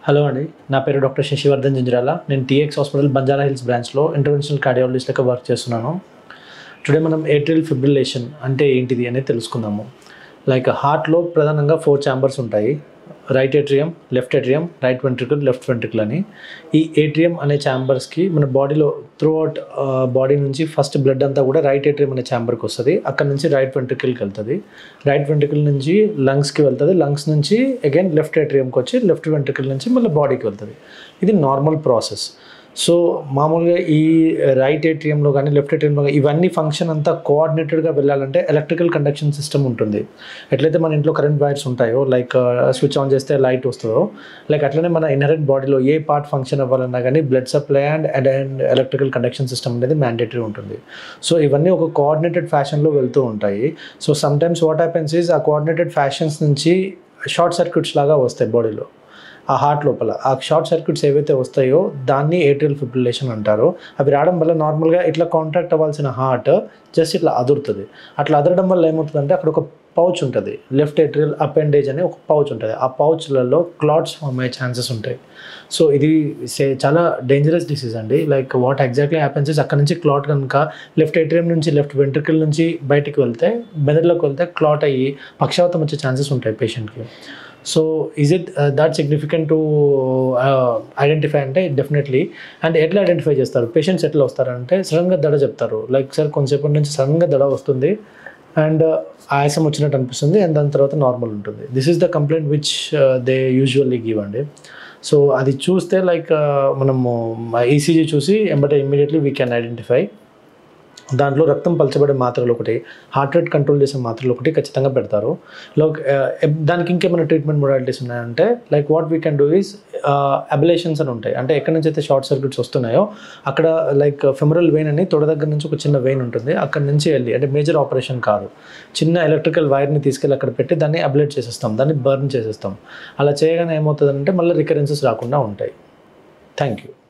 hello అండి నా పేరు డాక్టర్ శశివర్ధన్ జింజరాల నేను టీఎక్స్ హాస్పిటల్ బంజారా హిల్స్ బ్రాంచ్లో ఇంటర్వెన్షనల్ కార్డియాలజిస్ట్ లెక్క వర్క్ చేస్తున్నాను టుడే మనం ఏట్రియల్ ఫిబ్రిలేషన్ అంటే ఏంటిది అనేది తెలుసుకుందాము లైక్ హార్ట్లో ప్రధానంగా ఫోర్ ఛాంబర్స్ ఉంటాయి right atrium left atrium right ventricle left ventricle అని ఈ ఏట్రియం అనే ఛాంబర్స్కి మన బాడీలో త్రూ అవుట్ బాడీ నుంచి ఫస్ట్ బ్లడ్ అంతా కూడా రైట్ ఏట్రియం అనే ఛాంబర్కి వస్తుంది అక్కడ నుంచి రైట్ వెంట్రికల్కి వెళ్తుంది రైట్ వెంట్రికల్ నుంచి లంగ్స్కి వెళ్తుంది లంగ్స్ నుంచి అగైన్ లెఫ్ట్ ఏట్రియంకి వచ్చి లెఫ్ట్ వెంట్రికల్ నుంచి మళ్ళీ బాడీకి వెళ్తుంది ఇది నార్మల్ ప్రాసెస్ సో మామూలుగా ఈ రైట్ ఏటీఎంలో కానీ లెఫ్ట్ ఏటీఎంలో కానీ ఇవన్నీ ఫంక్షన్ అంతా కోఆర్డినేటెడ్గా వెళ్ళాలంటే ఎలక్ట్రికల్ కండక్షన్ సిస్టమ్ ఉంటుంది ఎట్లయితే మన ఇంట్లో కరెంట్ వైర్స్ ఉంటాయో లైక్ స్విచ్ ఆన్ చేస్తే లైట్ వస్తుందో లైక్ అట్లనే మన ఇన్హరెంట్ బాడీలో ఏ పార్ట్ ఫంక్షన్ అవ్వాలన్నా కానీ blood supply and and and electrical conduction system అనేది మ్యాండేటరీ ఉంటుంది సో ఇవన్నీ ఒక కోఆర్డినేటెడ్ ఫ్యాషన్లో వెళ్తూ ఉంటాయి so sometimes what happens is ఆ కోఆర్డినేటెడ్ ఫ్యాషన్స్ నుంచి షార్ట్ సర్క్యూట్స్ లాగా వస్తాయి బాడీలో ఆ హార్ట్ లోపల ఆ షార్ట్ సర్క్యూట్స్ ఏవైతే వస్తాయో దాన్ని ఏట్రియల్ ఫిబ్రిలేషన్ అంటారు అవి రావడం వల్ల నార్మల్గా ఇట్లా కాంటాక్ట్ అవ్వాల్సిన హార్ట్ జస్ట్ ఇట్లా అదురుతుంది అట్లా అదరడం వల్ల ఏమవుతుందంటే అక్కడ ఒక పౌచ్ ఉంటుంది లెఫ్ట్ ఏట్రియల్ అపెండేజ్ అని ఒక పౌచ్ ఉంటుంది ఆ పౌచ్లలో క్లాట్స్ ఫామ్ అయ్యే ఛాన్సెస్ ఉంటాయి సో ఇది సే చాలా డేంజరస్ డిసీజ్ అండి like what exactly happens is అక్కడ నుంచి క్లాట్ కనుక లెఫ్ట్ ఏట్రియం నుంచి లెఫ్ట్ వెంట్రికల్ నుంచి బయటికి వెళ్తే మెదడులోకి వెళ్తే క్లాట్ అయ్యి పక్షవాతం వచ్చే ఛాన్సెస్ ఉంటాయి పేషెంట్కి so is it that significant to identify అంటే డెఫినెట్లీ అండ్ ఎట్లా ఐడెంటిఫై చేస్తారు పేషెంట్స్ ఎట్లా వస్తారంటే సడన్గా దడ చెప్తారు లైక్ సార్ కొంచెంసేపటి నుంచి సడన్గా దడ వస్తుంది అండ్ ఆయాసం వచ్చినట్టు అనిపిస్తుంది అండ్ దాని తర్వాత నార్మల్ ఉంటుంది this is the complaint which they usually give అండి సో అది చూస్తే లైక్ మనము ఈసీజీ చూసి ఎంబటే ఇమ్మీడియట్లీ వీ క్యాన్ ఐడెంటిఫై దాంట్లో రక్తం పలచబడే మాత్రలు ఒకటి హార్ట్ రేట్ కంట్రోల్ చేసే మాత్రలు ఒకటి ఖచ్చితంగా పెడతారు లైక్ దానికి ఇంకేమైనా ట్రీట్మెంట్ మొడాలిటీస్ ఉన్నాయంటే like what we can do is ablations అని ఉంటాయి అంటే ఎక్కడి నుంచి అయితే షార్ట్ సర్క్యూట్స్ వస్తున్నాయో అక్కడ లైక్ ఫెమరల్ వెయిన్ అని తొడ దగ్గర నుంచి ఒక చిన్న వెయిన్ ఉంటుంది అక్కడ నుంచి వెళ్ళి అంటే మేజర్ ఆపరేషన్ కాదు చిన్న ఎలక్ట్రికల్ వైర్ని తీసుకెళ్ళి అక్కడ పెట్టి దాన్ని అబిలేట్ చేసేస్తాం దాన్ని బర్న్ చేసేస్తాం అలా చేయగానే ఏమవుతుందంటే మళ్ళీ రికరెన్సెస్ రాకుండా ఉంటాయి థ్యాంక్ యూ